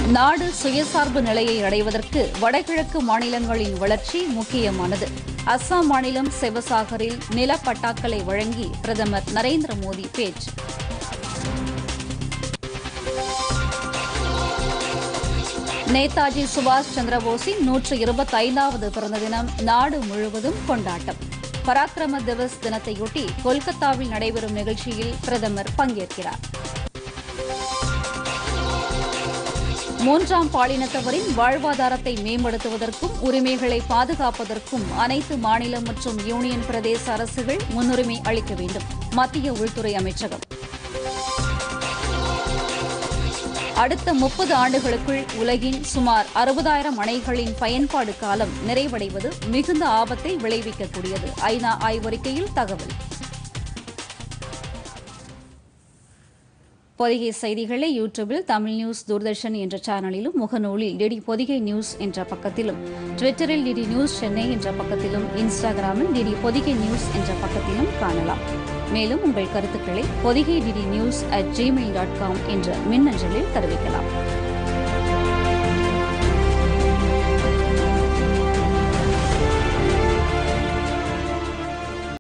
நாடு சுயசார்பு நிலையை அடைவதற்கு வடகிழக்கு மாநிலங்களின் வளர்ச்சி முக்கியமானது அஸ்ஸாம் மாநிலம் சிவசாகரில் நிலப்பட்டாக்களை வழங்கி பிரதமர் நரேந்திர மோடி பேச்சு நேதாஜி சுபாஷ் சந்திரபோஸின் நூற்று இருபத்தைந்தாவது பிறந்த தினம் நாடு முழுவதும் கொண்டாட்டம் பராக்கிரம திவஸ் தினத்தையொட்டி கொல்கத்தாவில் நடைபெறும் நிகழ்ச்சியில் பிரதமர் பங்கேற்கிறார் மூன்றாம் பாலினத்தவரின் வாழ்வாதாரத்தை மேம்படுத்துவதற்கும் உரிமைகளை பாதுகாப்பதற்கும் அனைத்து மாநில மற்றும் யூனியன் பிரதேச அரசுகள் முன்னுரிமை அளிக்க வேண்டும் மத்திய உள்துறை அமைச்சகம் அடுத்த முப்பது ஆண்டுகளுக்குள் உலகின் சுமார் அறுபதாயிரம் அணைகளின் பயன்பாடு காலம் நிறைவடைவது மிகுந்த ஆபத்தை விளைவிக்கக்கூடியது ஐநா ஆய்வறிக்கையில் தகவல் பொதிகை செய்திகளை யூடியூபில் தமிழ் நியூஸ் தூர்தர்ஷன் என்ற சேனலிலும் முகநூலில் டிடி பொதிகை நியூஸ் என்ற பக்கத்திலும் ட்விட்டரில் டிடி நியூஸ் சென்னை என்ற பக்கத்திலும் இன்ஸ்டாகிராமில் டிடி பொதிகை நியூஸ் என்ற பக்கத்திலும் காணலாம் மேலும் உங்கள் கருத்துக்களை Pothigai DD news at Gmail dot com என்ற மின்னஞ்சலில் தெரிவிக்கலாம்